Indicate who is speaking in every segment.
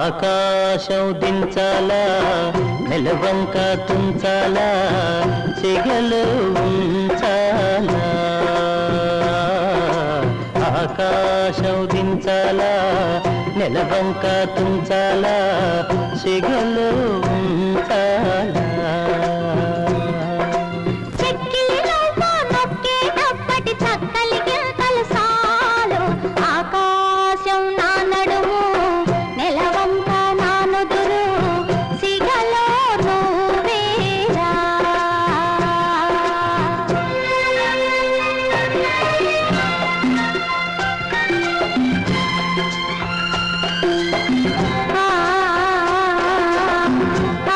Speaker 1: ఆకాశం దించాలా నెలవంక తుంచాలా చెగలు ఉంచాలా ఆకాశం దించాలా నెలవంక తుంచాలా చెగలు ఉంచాలా
Speaker 2: చెక్కిలిలో నొక్కేటప్పటి చక్కలి గింతలు సాలు ఆకాశం నా నడుము నెలవంక నా నుదురు సిగలో నువ్వేరా ఆ, ఆ,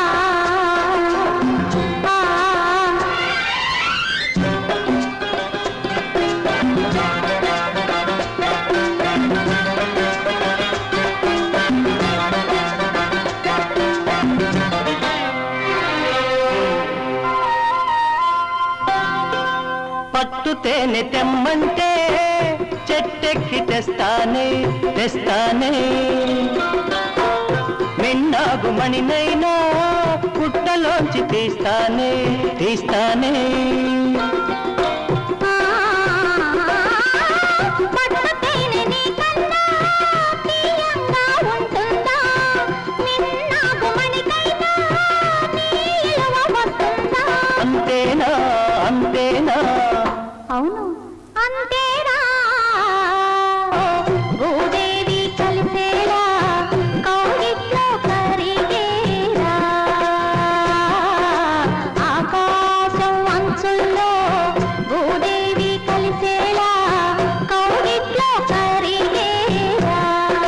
Speaker 2: ఆ, ఆ.
Speaker 1: పట్టు తేనె తెమ్మంటే చెట్టెక్కి తెస్తానే తెస్తానే మిన్నాగు మణినైనా పుట్టలోంచి తీస్తానే తీస్తానే
Speaker 2: పట్టు తేనె నీకన్నా తీయంగా ఉంటుందా? మిన్నాగు మణికైనా నీ ఇలువ వస్తుందా?
Speaker 1: అంతేనా అంతేనా
Speaker 2: అవును అంతేరా భూదేవి కలిసేలా కౌగిట్లో కరిగేరా ఆకాశం అంచుల్లో భూదేవి కలిసేలా కౌగిట్లో కరిగేరా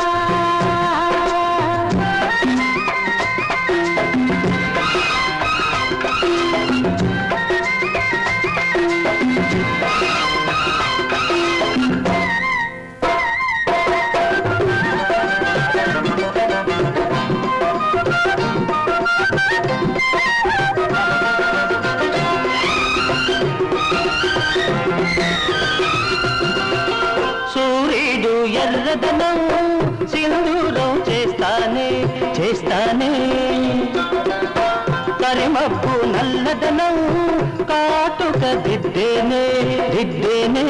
Speaker 1: సూర్యుడు ఎర్రదనం సింధూరం చేస్తానే చేస్తానే కరిమబ్బు నల్లదనం కాటుక దిద్దేనే దిద్దేనే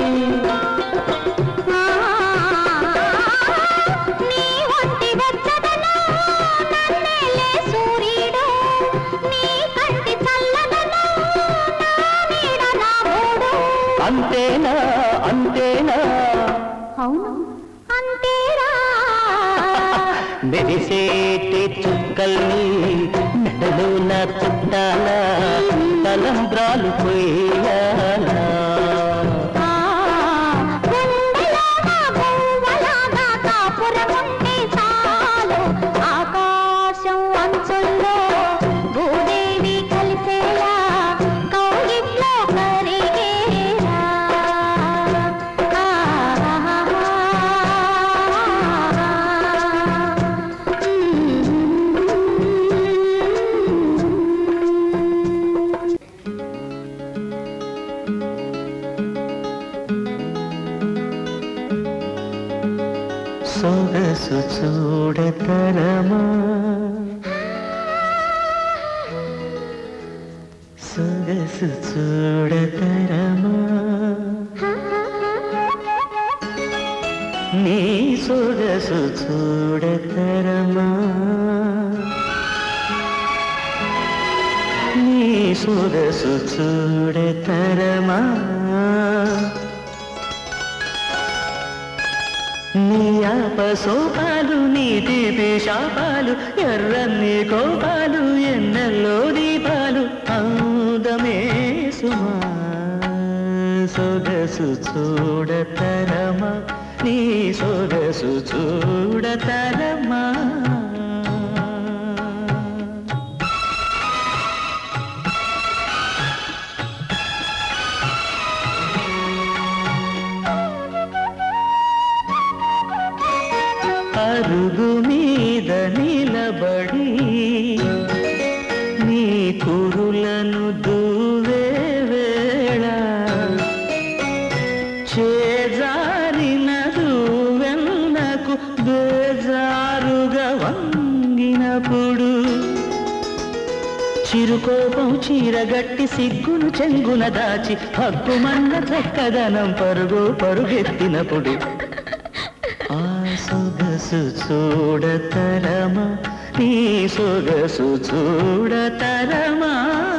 Speaker 2: నీ ఒంటి వెచ్చదనం నన్నేలే సూర్యుడు నీ కంటి చల్లదనం నా నీడ నా మూడు
Speaker 1: అంతేనా అంతేనా
Speaker 2: అవును అంతేరా
Speaker 1: మెరిసేటి చుక్కల్ని మెడలో నా చుట్టాల తలంబ్రాలు పోయాలా
Speaker 2: ఆ, గుండెలో నా పువ్వలాగా కాపురముంటే చాలు ఆకాశం అంచుల్లో భూదేవి కలిసేలా కౌగిట్లో కరిగేరా
Speaker 1: సొగసు చూడతరమా సొగసు చూడతరమా నీ సొగసు చూడతరమా నీ సొగసు చూడతరమా నీ ఆపసోపాలు నీ తీపి శాపాలు ఎర్రన్ని కోపాలు ఎన్నెల్లో దీపాలు అందమే సుమా సొగసు చూడతరమా నీ సొగసు చూడతరమా అరుగు మీద నిలబడి నీ కురులను దూవే వేళ చేజారిన వెన్నకు బేజారు వాలుగా వంగినప్పుడు చిరుకోపం చీరగట్టి సిగ్గును చెంగున దాచి హక్కుమన్న చక్కదనం పరుగు పరుగెత్తినప్పుడు ఆ సొగసు చూడతరమా నీ సొగసు చూడతరమా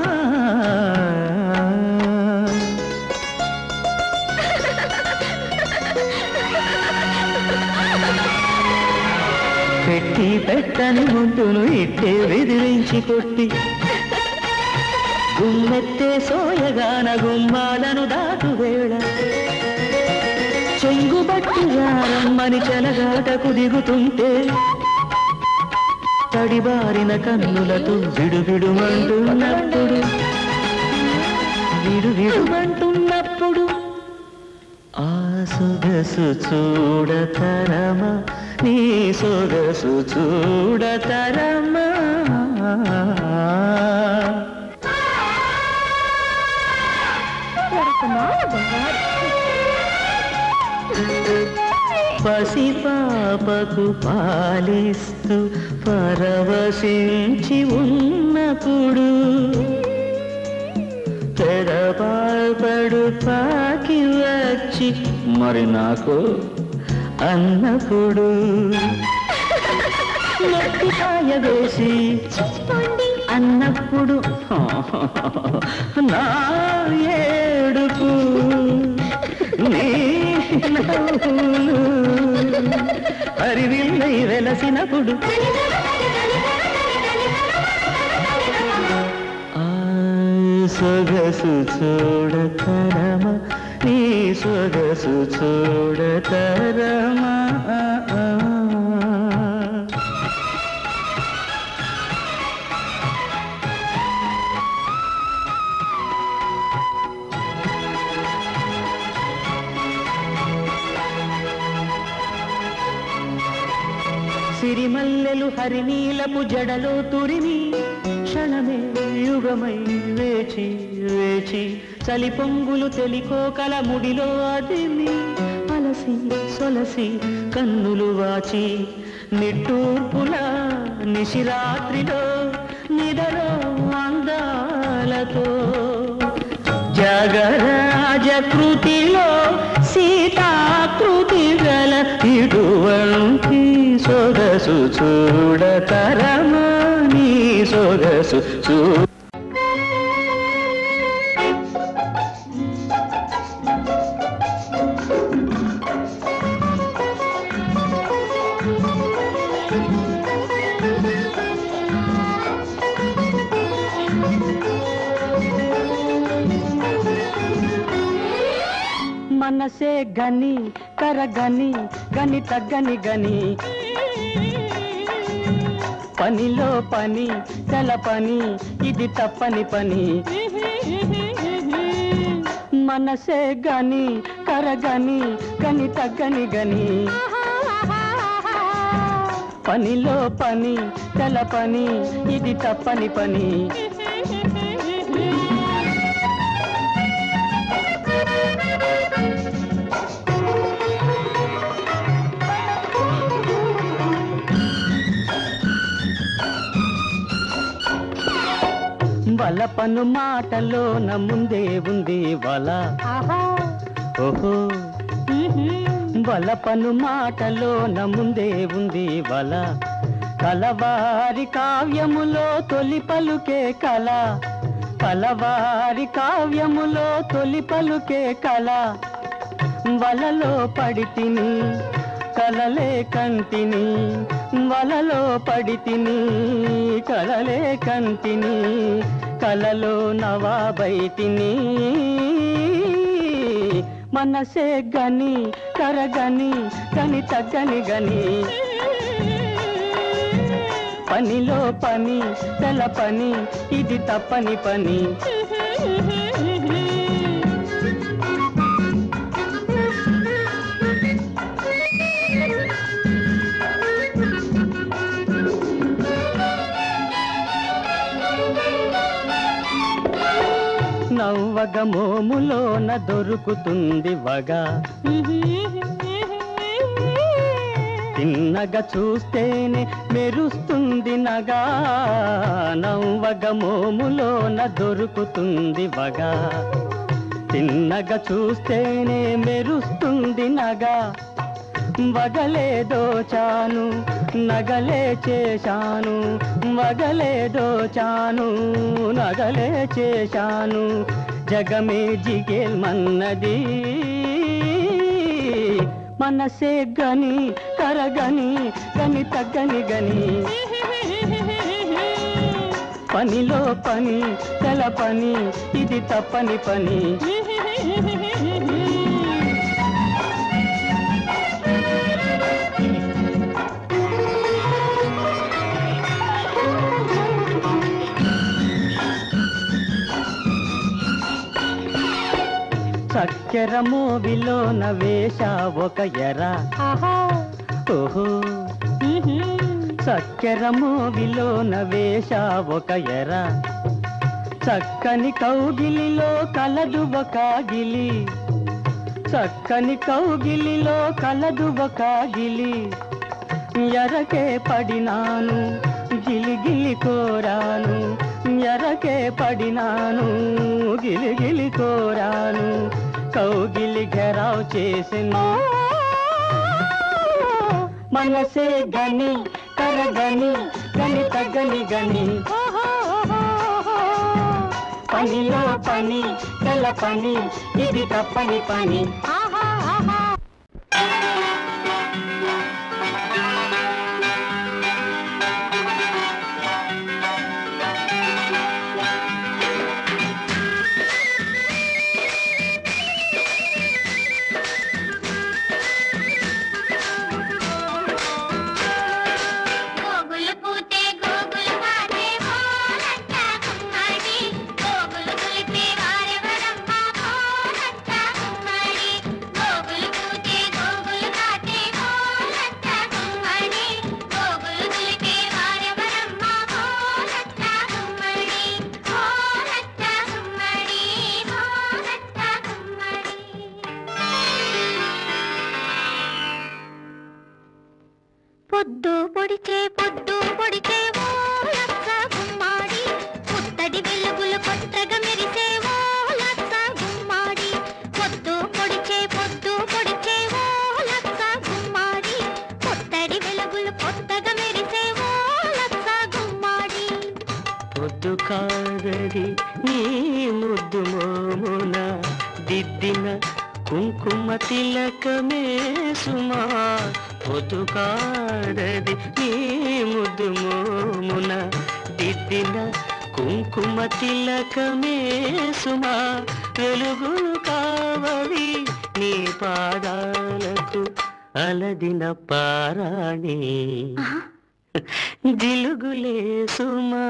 Speaker 1: పెట్టి పెట్టని ముందును ఇట్టే విదిలించి కొట్టి గుమ్మెత్తే సోయగాన గుమ్మాలను దాటు వేళ చెంగుబట్టి రారమ్మని చెలగాటకు దిగుతుంటే తడిబారిన కన్నులతో విడువిడుమంటున్నప్పుడు విడువిడుమంటున్నప్పుడు ఆ సొగసు చూడతరమా నీ సొగసు చూడతరమా పసిపాపకు పాలిస్తూ పరవశించి ఉన్నప్పుడు తెరపాల్పడు పాకి వచ్చి మరి నాకు అన్నప్పుడు నొట్టికాయ వేసి అన్నప్పుడు నా ఏడుపు నీ నవ్వులు హరివిల్లై వెలసినప్పుడు ఆ సొగసు చూడతరమా నీ సొగసు చూడతరమా సిరిమల్లెలు హరినీలపు జడలో తురిమి క్షణమే యుగమై వేచి వేచి చలి పొంగులు తెలికోకల ముడిలో అదిమి అలసి సొలసి కన్నులు వాచి నిట్టూర్పుల నిశిరాత్రిలో నిదరో అందాలతో జగరాజ కృతిలో సీతాకృతి గల ఇటువంటి సొగసు చూడతరమా నీ సొగసు చూ
Speaker 3: మనసే గని కరగని గని తగ్గని గని పనిలో పని తెల పని ఇది తప్పని పని మనసే గని కరగని గని తగ్గని గని పనిలో పని తెల పని ఇది తప్పని పని వల పను మాటలో ముందే ఉంది వల ఓహో వల పను మాటలో ముందే ఉంది వల కలవారి కావ్యములో తొలి పలుకే కల కలవారి కావ్యములో తొలి పలుకే కల వలలో పడితిని కలలే కంటిని వలలో పడితిని కలలే కంటిని కలలో నవాబైతిని మనసే గని కరగని గని తగ్గని గని పనిలో పని తెల పని ఇది తప్పని పని నవ్వగ మోములోన దొరుకుతుంది వగ తిన్న తిన్నగా చూస్తేనే మెరుస్తుంది నగా నవ్వగ మోములోన దొరుకుతుంది వగా తిన్నగా చూస్తేనే మెరుస్తుంది నగా వగలే దోచాను నగలే చేశాను వగలే దోచాను నగలే చేశాను జగమే జిగేల్మన్నది మనసే గని కరగని గని తగ్గని గని పనిలో పని తెల పని ఇది తప్పని పని చక్కెర మోవిలోన వేష ఒక ఎర ఓహో చక్కెర మోవిలోన వేష ఒక ఎర చక్కని కౌగిలిలో కలదు ఒక గిలి చక్కని కౌగిలిలో కలదు ఒక గిలి ఎరకే పడినాను గిలిగిలి కోరాను ఎరకే పడినాను గిలిగిలి కోరాను కౌగిలి ఘెరావ్ చేసెను మనసే గని కరగని గని తగ్గని గని పనిలో పని తెల పని ఇది తప్పని పని
Speaker 2: గోగులు పూతే గోగులు పాటే మోలచ్చ కుమ్మడి గోగులు కులిపే వారెవరమ్మ మోలచ్చ కుమ్మడి గోగులు పూతే గోగులు పాటే మోలచ్చ కుమ్మడి గోగులు కులిపే వారెవరమ్మ మోలచ్చ కుమ్మడి మోలచ్చ కుమ్మడి మోలచ్చ కుమ్మడి పొద్దు పొడిచే పొద్దు పొడిచే ఓ లచ్చ గుమ్మాడి పుత్తడి వెలుగులు కొత్తగా మెరిసే ఓ లచ్చ గుమ్మాడి పొద్దు పొడిచే పొద్దు పొడిచే ఓ లచ్చ గుమ్మాడి పుత్తడి వెలుగులు కొత్తగా మెరిసే ఓ లచ్చ గుమ్మాడి
Speaker 3: పొద్దు కాదది నీ ముద్దు మోమున దిద్దిన కుంకుమ తిలకమే సుమా పొద్దు కాదది నీ ముద్దు మోమున దిద్దిన కుంకుమ తిలకమే సుమా వెలుగులు కావవి నీ పాదాలకు అలదిన పారాణి జిలుగులే సుమా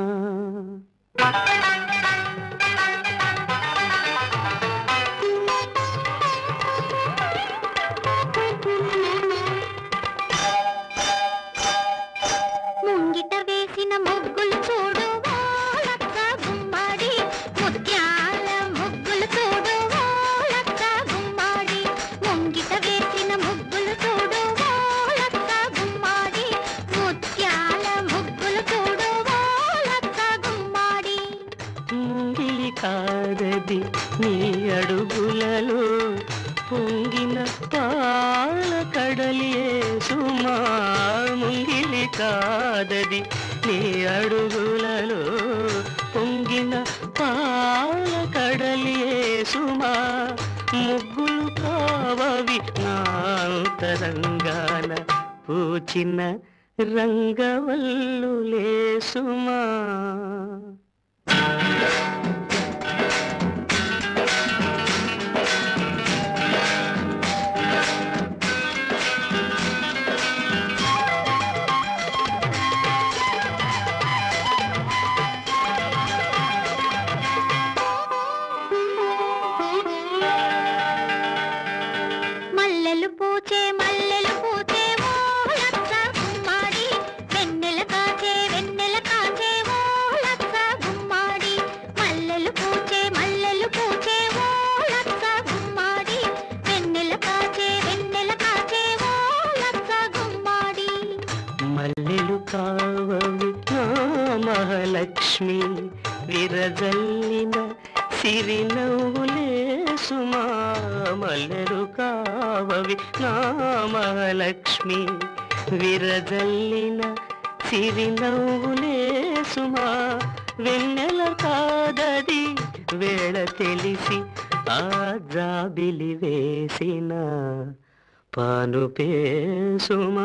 Speaker 2: ముంగిట వేసిన ముగ్గులు చూడు ఓ లచ్చ గుమ్మాడి ముత్యాల ముగ్గులు చూడు ఓ లచ్చ గుమ్మాడి ముంగిట వేసిన ముగ్గులు చూడు ఓ లచ్చ గుమ్మాడి ముత్యాల ముగ్గులు చూడు ఓ లచ్చ గుమ్మాడి
Speaker 3: ముంగిలి కాదది నీ అడుగులలో పొంగిన పాల కడలియే సుమా ముంగిలి కాదది నీ అడుగులలో పొంగిన పాల కడలియే సుమా ముగ్గులు కావవి నాంతరంగాన పూచిన రంగవల్లులే సుమా
Speaker 2: మల్లెలు పూచే మల్లెలు పూచే ఓ లచ్చ గుమ్మాడి వెన్నెల కాచే వెన్నెల కాచే ఓ లచ్చ గుమ్మాడి మల్లెలు పూచే మల్లెలు పూచే ఓ లచ్చ గుమ్మాడి వెన్నెల కాచే వెన్నెల కాచే ఓ లచ్చ గుమ్మాడి
Speaker 3: మహాలక్ష్మి విరజల్లిన సిరినవ్వులే సుమా మల్లెలు కావవి నా మహాలక్ష్మి విరజల్లిన సిరినవ్వులే సుమా వెన్నెల కాదది వేళ తెలిసి ఆ జాబిలి వేసిన పాను పేసుమా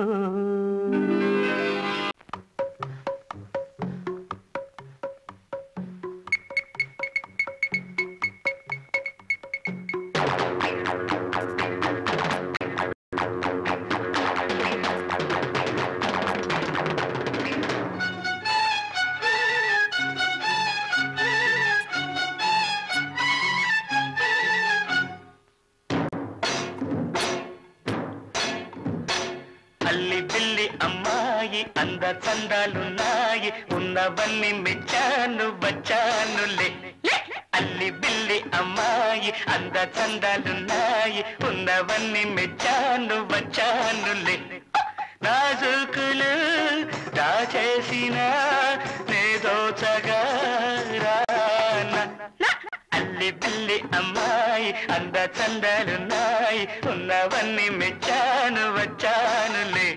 Speaker 3: అల్లి బిల్లి అమ్మాయి అంద చందాలున్నాయి ఉన్నవన్నీ మెచ్చాను వచ్చానులే అల్లి బిల్లి అమ్మాయి అంద చందాలున్నాయి ఉన్నవన్నీ మెచ్చాను వచ్చానులే నాజుకులు దాచేసిన నేదోచగా రానా అల్లి బిల్లి అమ్మాయి అంద చందాలున్నాయి ఉన్నవన్నీ మెచ్చాను వచ్చానులే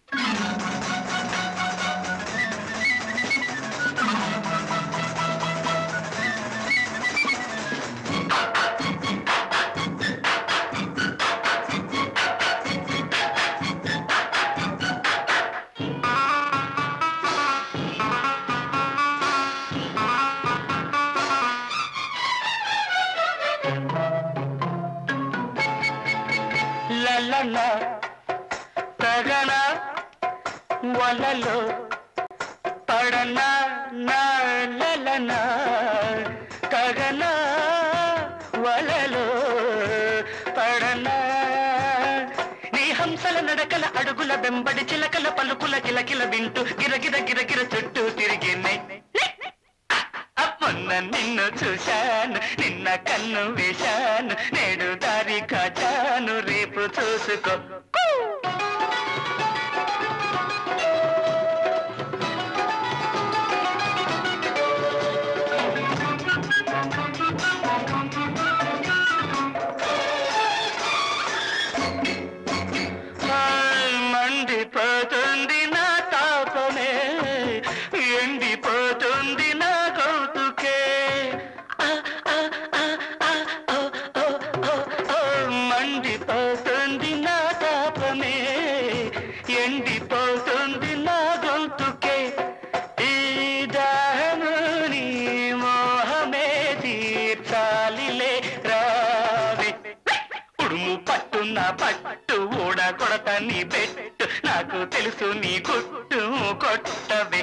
Speaker 3: లలన తగన వలలో పడన లలన తగన వలలో పడన నీ హంసల నడకల అడుగుల వెంబడి చిలకల పలుకుల కిలకిల వింటూ గిరగిర గిరగిర చుట్టూ తిరిగినే మొన్న నిన్ను చూశాను నిన్న కన్ను వేశాను నేడు దారి కాచాను రేపు చూసుకో హాయ్, మండిపోతుంది నా తాపమే ఎండిపోతుంది నా గౌతుకే ఆ, ఆ, ఆ, ఆ, ఓ, ఓ, ఓ, ఓ, మండిపోతుంది నా తాపమే ఎండిపోతుంది నా గొంతుకే ఈ దాహముని మోహమే తీర్చాలిలే రావే ఉడుము పట్టు నా పట్టు ఊడ కొడత నీ పెట్టు నాకు తెలుసు నీ గుట్టు కొట్టవే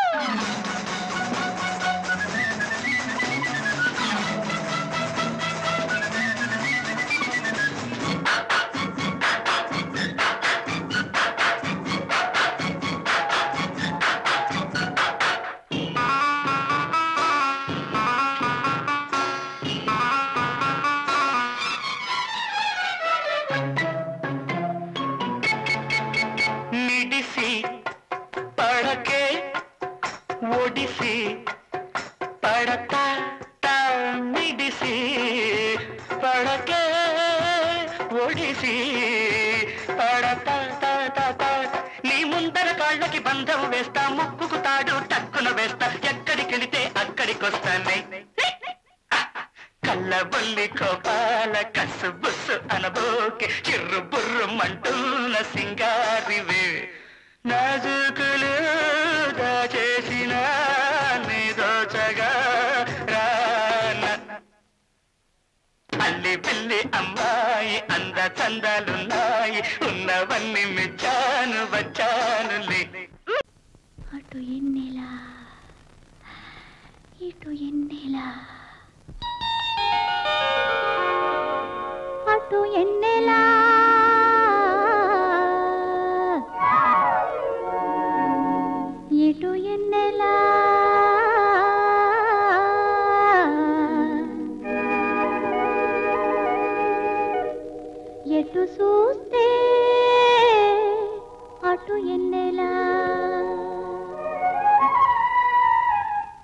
Speaker 3: మిడిసి పడకే ఒడిసి పడతా తా మిడిసి పడకే ఒడిసి పడతా తా తా తా నీ ముందర కాళ్ళకి బంధం వేస్తా ముక్కుకు తాడు టక్కున వేస్తా ఎక్కడికెళితే అక్కడికొస్తానే కళ్ళబొల్లి కోపాల కసు బుస్సు అనబోకే చిర్రు బుర్రు మంటున్న సింగారివే నాజుకులు దాచేసిన నీ దోచగా రాన అల్లి పిల్లి అమ్మాయి అంద చందాలున్నాయి ఉన్నవన్నీ మెచ్చాను వచ్చానులే
Speaker 2: అటు ఎన్నెలా ఇటు ఎన్నెలా అటు ఎన్నెలా ఇటు ఎన్నెలా ఎటు చూస్తే అటు ఎన్నెలా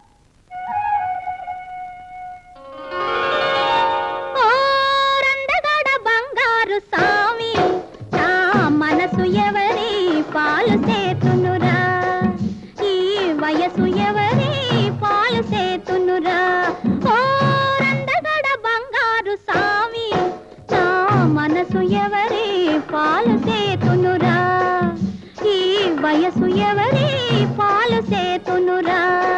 Speaker 2: పాలు సేతునురా ఈ వయసు ఎవరి పాలు సేతునురా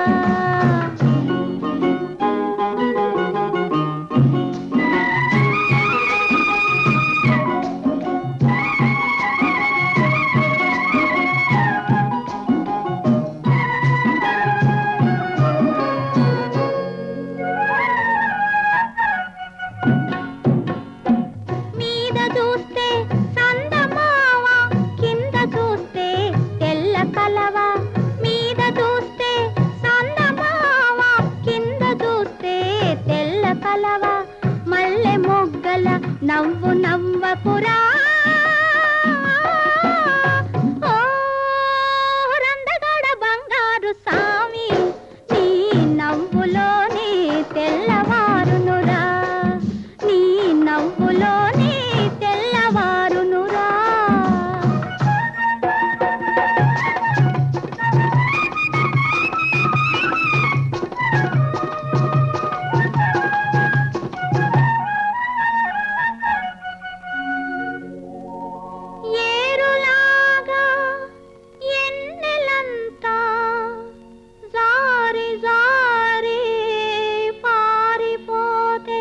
Speaker 2: మీద చూస్తే సందమావ కింద చూస్తే తెల్ల కలవ మీద చూస్తే సందమావ కింద చూస్తే తెల్ల కలవ మల్లె మొగ్గల నవ్వు నవ్వకురా ఓ రందగడ బంగారు సామి నీ నవ్వులోనే తెల్లవారునురా నీ నవ్వులోనే తెల్లవారునురా ఏరులాగా ఎన్నెలంతా జారి జారి పారిపోతే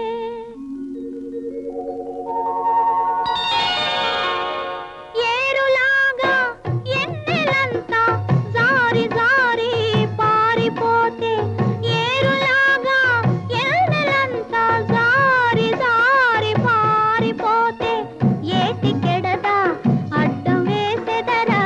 Speaker 2: ఏరులాగా ఎన్నెలంతా జారి జారి పారిపోతే ఏరులాగా ఎన్నెలంతా జారి జారి పారిపోతే ఏటికెడదా అడ్డం వేసెదరా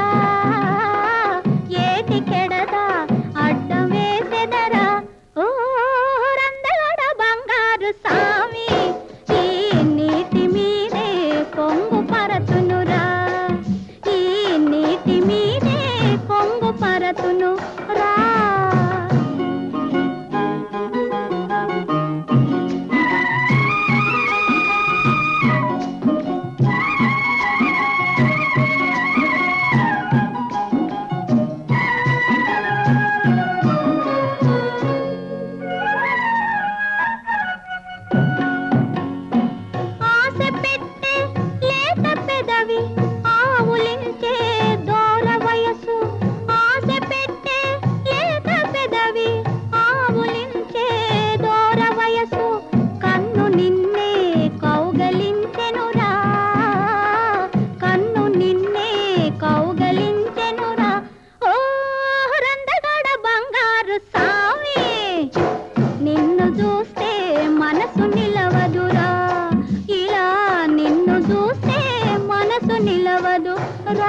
Speaker 2: ఏటికెడదా అడ్డం వేసెదరా ఓ రందగడ బంగారు సామి ఈ నీటి మీదే కొంగు పరతునురా ఈ నీటి మీదే కొంగు పరతును రా ఆశ పెట్టే లేత పెదవి ఆవులించే దూర వయసు ఆశ పెట్టే లేత పెదవి ఆవులించే దూర వయసు కన్ను నిన్నే కౌగలించెనురా కన్ను నిన్నే కౌగలించెనురా ఓ రందగడ బంగారు సామి నిన్ను చూస్తే మనసు నిలవదురా ఇలా నిన్ను చూస్తే మనసు నిలవదు రా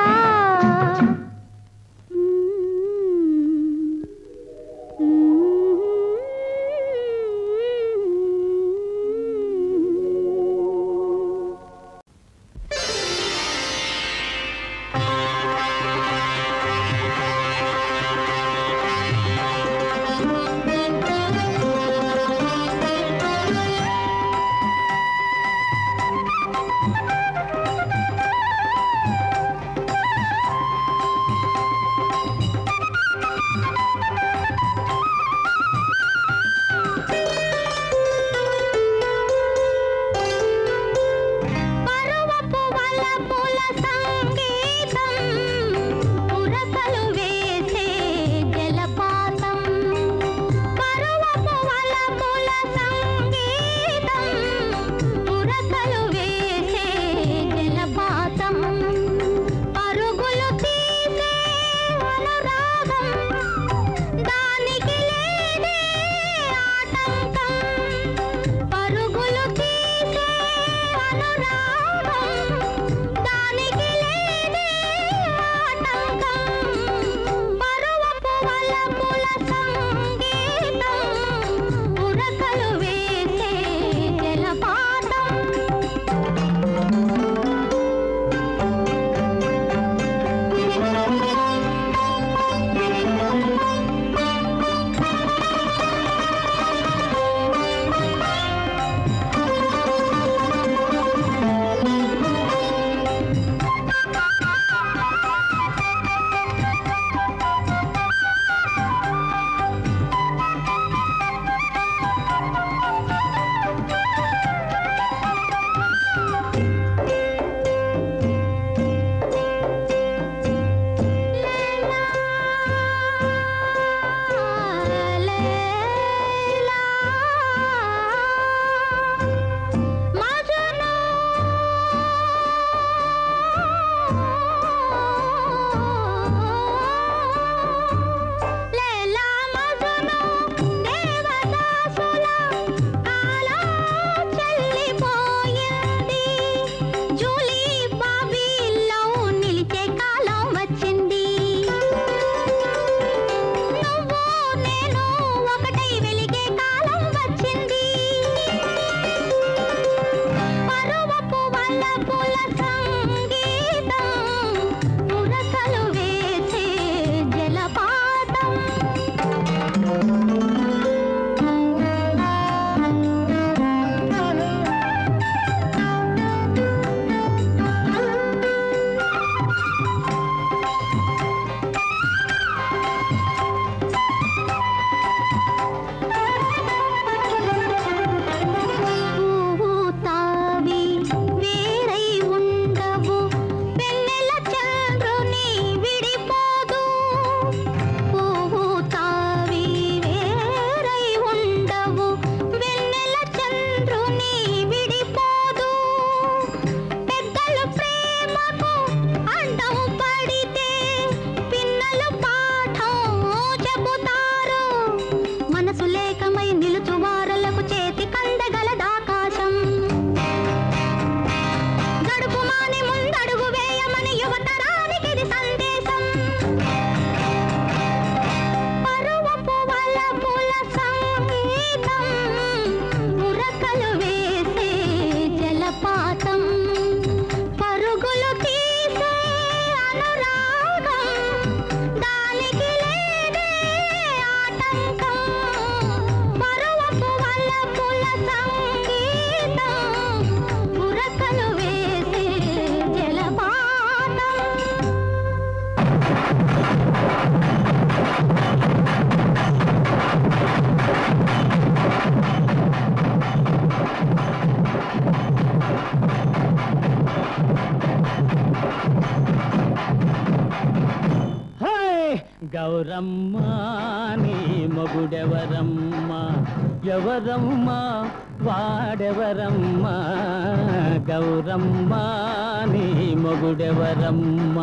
Speaker 1: గౌరమ్మ నీ మొగుడెవరమ్మ ఎవరమ్మ వాడెవరమ్మ గౌరమ్మ నీ మొగుడెవరమ్మ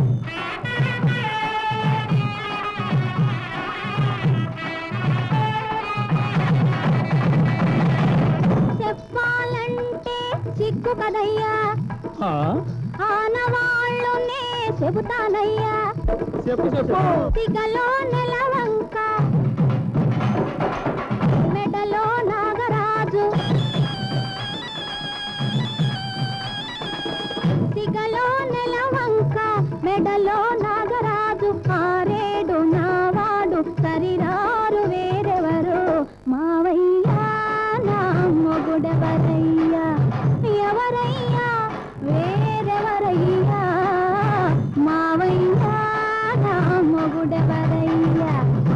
Speaker 2: చెప్పాలంటే సిగ్గు కదయ్యా
Speaker 1: ఆ?
Speaker 2: ఆనవాళ్ళునే చెబుతానయ్యా
Speaker 1: చెప్పు చెప్పు
Speaker 2: సిగలో నెలవంక మెడలో నాగరాజు సిగలో నెలవంక మెడలో నాగరాజు ఆరేడు నావాడు సరిరారు వేరెవరు మావయ్యా నా మొగుడెవరయ్యా ఎవరయ్యా వేరెవరయ్యా మావయ్యా నా మొగుడెవరయ్యా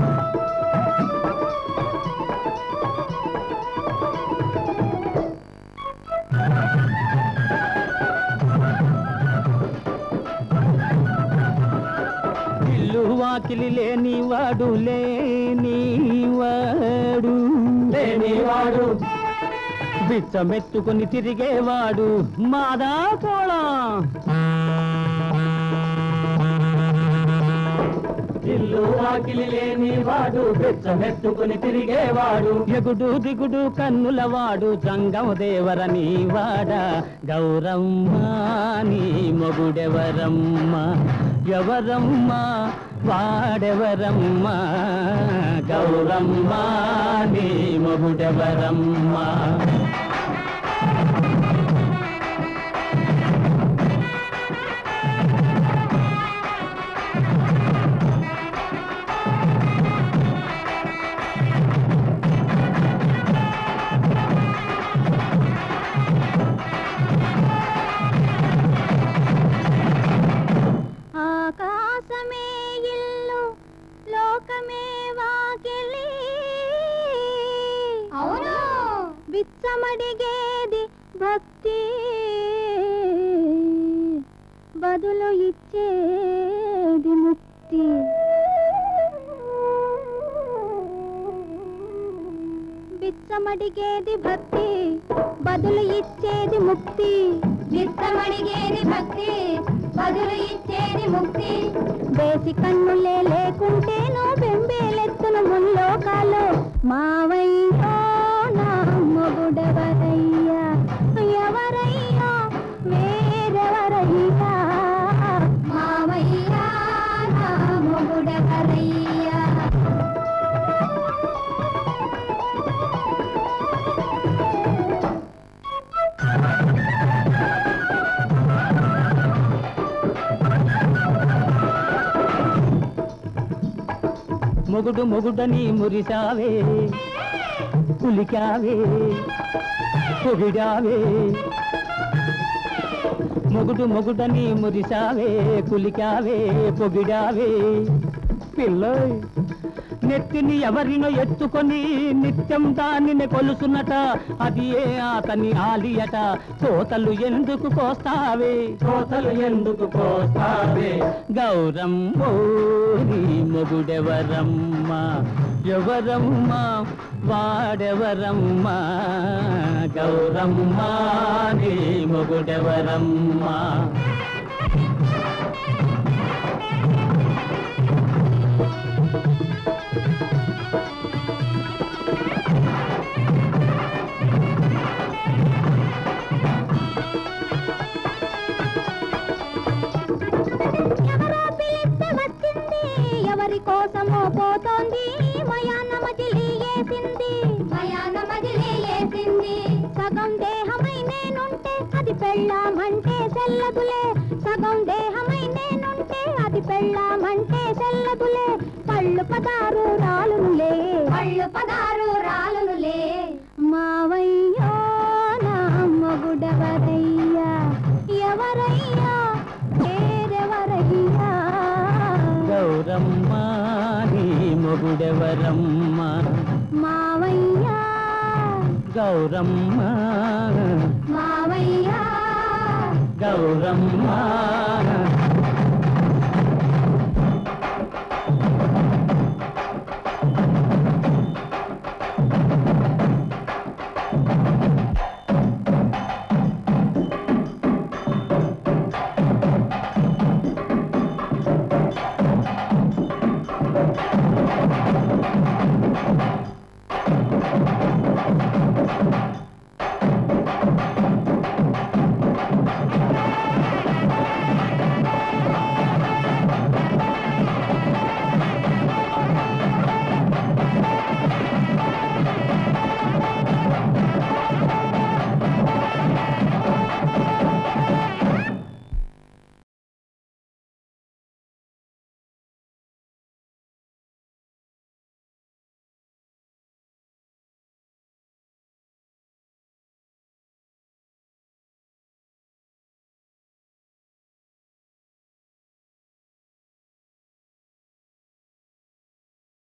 Speaker 1: ఇల్లు వాకిలి లేనివాడు లేనివాడు లేనివాడు బిచ్చమెత్తుకుని తిరిగేవాడు మాదా కోళం ఇల్లు వాకిలి లేనివాడు బిచ్చమెత్తుకుని తిరిగేవాడు ఎగుడు దిగుడు కన్నులవాడు జంగం దేవరని వాడ గౌరమ్మ నీ మొగుడెవరమ్మ ఎవరమ్మ వాడెవరమ్మ గౌరమ్మ నీ మొగుడెవరమ్మ
Speaker 2: ఆకాశమే ఇల్లు లోకమే వాకిలి అవును బిచ్చమడిగేది భక్తి బదులు ఇచ్చేది ముక్తి బిచ్చమడిగేది భక్తి బదులు ఇచ్చేది ముక్తి బిచ్చమడిగేది భక్తి బదులు ఇచ్చేది ముక్తి దేశి కన్నులే లేకుంటేను బెంబేలెత్తును ముల్లోకాలు మావయ్యో నా మొగుడెవరయ్యా ఎవరయ్యా వేరెవరయ్యా మావయ్యా నా మొగుడెవరయ్యా
Speaker 1: మొగుడు మొగుడని మురిసావే పులికావే పొగిడావే మొగుడు మొగుడని మురిసావే కులికావే పొగిడావే పిల్లోయ్ నెత్తిని ఎవరినో ఎత్తుకొని నిత్యం దానిని కొలుసునట అది ఏ అతని ఆలియట కోతలు ఎందుకు కోస్తావే కోతలు ఎందుకు కోస్తావే గౌరమ్మో నీ మొగుడెవరమ్మ ఎవరమ్మ వాడెవరమ్మ గౌరమ్మ నీ మొగుడెవరమ్మ
Speaker 2: ఎవరో పిలిస్తే వచ్చింది ఎవరి కోసమో పోతోంది మయాన మజిలీ వేసింది మయాన మజిలీ వేసింది సగం దేహమై నేనుంటే అది పెళ్ళామంటే సెల్లదులే సగం దేహమై నేనుంటే అది పెళ్ళామంటే సెల్లదులే పళ్ళు పదారు రాలునులే పళ్ళు పదారు రాలునులే మావయ్యో నా మొగుడెవరయ్యా ఎవరయ్యా పేరెవరయ్యా
Speaker 1: గౌరమ్మ నీ మొగుడెవరమ్మ
Speaker 2: మావయ్యా
Speaker 1: గౌరమ్మ
Speaker 2: మావయ్యా
Speaker 1: గౌరమ్మ